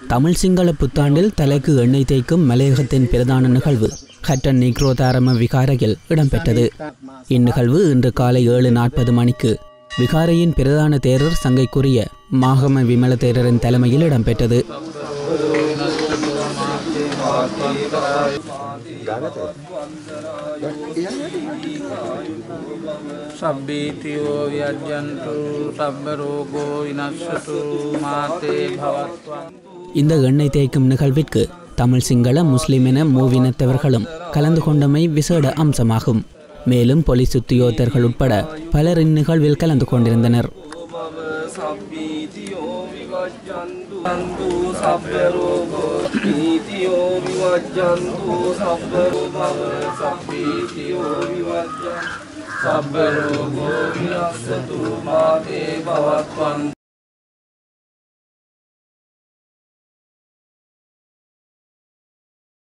தமிழ் சிங்கள புத்தாண்டில் தலைக்கு எண்ணெய் தேய்க்கும் மலையகத்தின் பிரதான நிகழ்வு ஹட்டன் நிக்ரோதாரம விகாரையில் இடம்பெற்றது இந்நிகழ்வு இன்று காலை ஏழு நாற்பது மணிக்கு விகாரையின் பிரதான தேரர் சங்கைக்குரிய மாகம விமல தேரரின் தலைமையில் இடம்பெற்றது සබ්බීතියෝ වියජ්ජන්තු සබ්බ රෝගෝ විනස්සතු මාතේ භවත්වන් இந்த எண்ணெய் தேய்க்கும் நிகழ்விற்கு தமிழ் சிங்கள முஸ்லிம் என மூவினத்தவர்களும் கலந்து கொண்டமை விசேட அம்சமாகும் மேலும் போலீஸ் உத்தியோகத்தர்கள் உட்பட பலர் இந்நிகழ்வில் கலந்து கொண்டிருந்தனர் සබ්බීතියෝ විවජ්ජන්තු අන්තු සබ්බරෝගෝ නීතියෝ විවජ්ජන්තු සබ්බරෝභව සබ්බීතියෝ විවජ්ජන් සබ්බරෝගෝ විනස්සතු මාතේ භවත්වන්